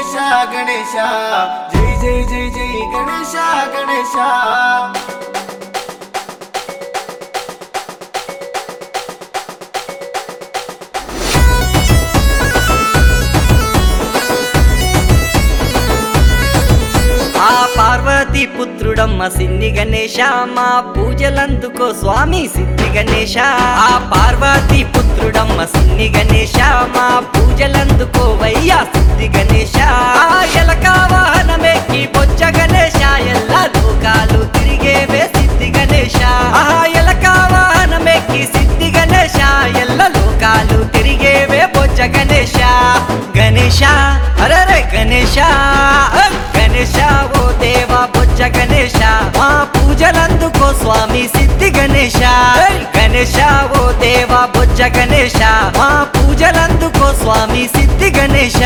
గణేశ గణేశ జై జై జై జై గణేశ గణేశ ఆ పార్వతి పుత్రుడమ్మ సిన్ని గణేశ మా పూజలందుకో స్వామి సిద్ధి గణేశ ఆ పార్వతి పుత్రుడమ్మ సిన్ని గణేశ మా పూజలందుకో వయ్యా సిద్ధి గణేశ ఆ ఎలక వాహనమెక్కి బొచ్చ గణేశ ఎల్ల లోకాలు తిరిగేవే సిద్ధి గణేశ ఆ ఎలక వాహనమెక్కి సిద్ధి గణేశ ఎల్ల లోకాలు తిరిగేవే బొచ్చ గణేశ గణేశ అరే గణేశ గణేశ ఓ దేవా బొచ్చ గణేశ మా పూజలందుకో స్వామి సిద్ధి గణేశ గణేశ ఓ దేవా బొచ్చ గణేశ మా పూజలందుకో స్వామి సిద్ధి గణేశ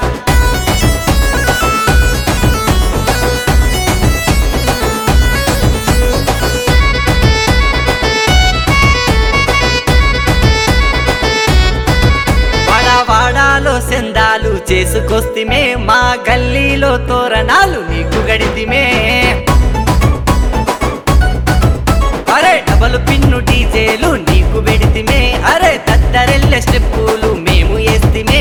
వాడాలో సెందాలు చేసుకొస్తిమే మా గల్లీలో తోరణాలు నీకు గడితిమే అరే డబల్ పిన్ను డీజేలు నీకు పెడితిమే అరే దద్దరెల్లె స్టెప్పులు మేము వేస్తిమే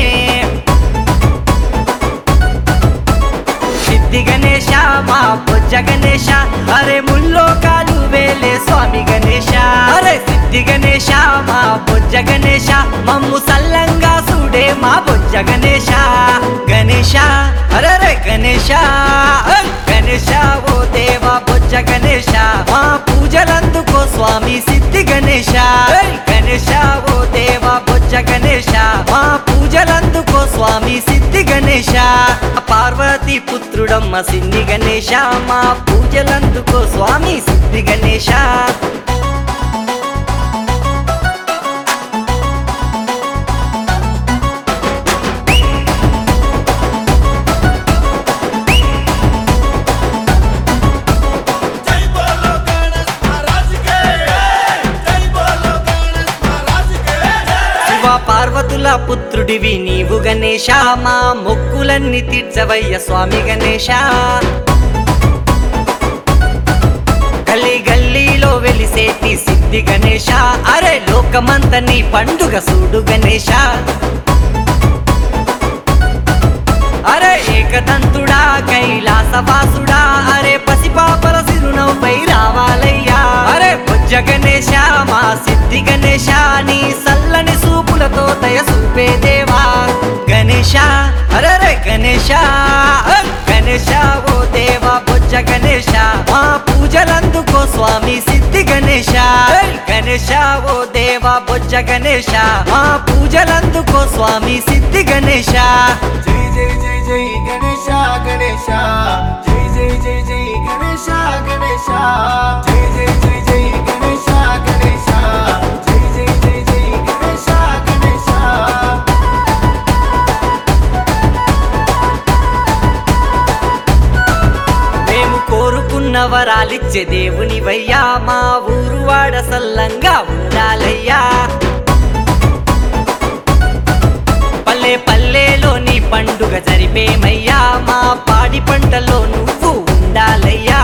సిద్ధి గణేశ మా బొజ్జ గణేశ అరే ముల్లోకాలు వేలే స్వామి గణేశ అరే సిద్ధి గణేశ మా బొజ్జ గణేశ మమ్ము సల్లంగా చూడే మా బొజ్జ గణేశ గణేశ అరే రే గణేశ గణేశ ఓ దేవా బొజ్జ గణేశ మా పూజలందుకో స్వామి సిద్ధి గణేశ గణేశ ఓ దేవా బొజ్జ గణేశ మా పూజలందుకో స్వామి సిద్ధి గణేశ పార్వతి పుత్రుడమ్మ సిన్ని గణేశ మా పూజలందుకో స్వామి సిద్ధి గణేశ జై బోలో గణేశ్ మహారాజ్ కే జై బోలో గణేశ్ మహారాజ్ కే శివ పార్వతుల పుత్రుడివి నీవు గణేశ మా మొక్కులన్నీ తీర్చవయ్య స్వామి గణేశ గల్లీ గల్లీలో వెలిసేటి సిద్ధి గణేశ అరే లోకమంత నీ పండుగ సూడు గణేశ అరే ఏకదంతుడా కైలాసవాసుడా అరే పసిపాపల సిరునవ్వై రావాలయ్యా అరే బుజ్జ గణేశ మా సిద్ధి గణేశ నీ సల్లని సూపులతో దయ చూపే దేవా గణేశ అరే రే గణేశ గణేశ ఓ దేవా బుజ్జ గణేశ మా పూజలందుకో స్వామి సిద్ధి గణేశ గణేశ ఓ దేవా బొజ్జ గణేశ మా పూజలందుకో స్వామి సిద్ధి గణేశ జై జై జై జై గణేశ గణేశ జై జై జై జై గణేశ గణేశ జై జై జై జై గణేశ గణేశ జై జై జై జై గణేశ గణేశ మేము కోరుకున్న వరాలిచ్చే దేవుని వయ్యా మా ఊరు వాడ సల్లంగా ఉండాలయ్యా పల్లె పల్లెలో నీ పండుగ జరిపేమయ్యా మా పాడి పంటలో నువ్వు ఉండాలయ్యా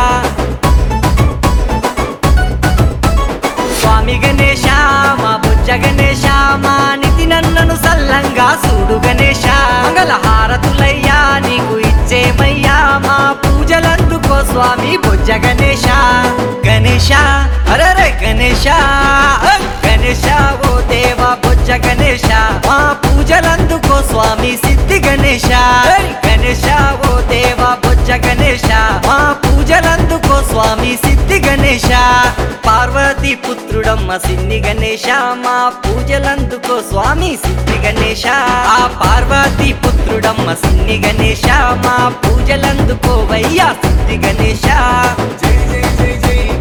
స్వామి గణేశ మా బుజ్జ గణేశ మా నిధి నన్నను సల్లంగా చూడు గణేశ మంగళ హారతులయ్యా నీకు ఇచ్చేమయ్యా మా పూజలందుకో స్వామి బుజ్జ గణేశ గణేశ అరే గణేశ గణేశ ఓ దేవా బుజ్జ గణేశ మా పూజలందుకో స్వామి సిద్ధి గణేశ గణేశ ఓ దేవా బొజ్జ గణేశ మా పూజలందుకో స్వామి సిద్ధి గణేశ పార్వతి పుత్రుడమ్మ సిన్ని గణేశ మా పూజలందుకో స్వామి సిద్ధి గణేశ ఆ పార్వతి పుత్రుడమ్మ సిన్ని గణేశ మా పూజలందుకో వయ్యా సిద్ధి గణేశ జై జై జై జై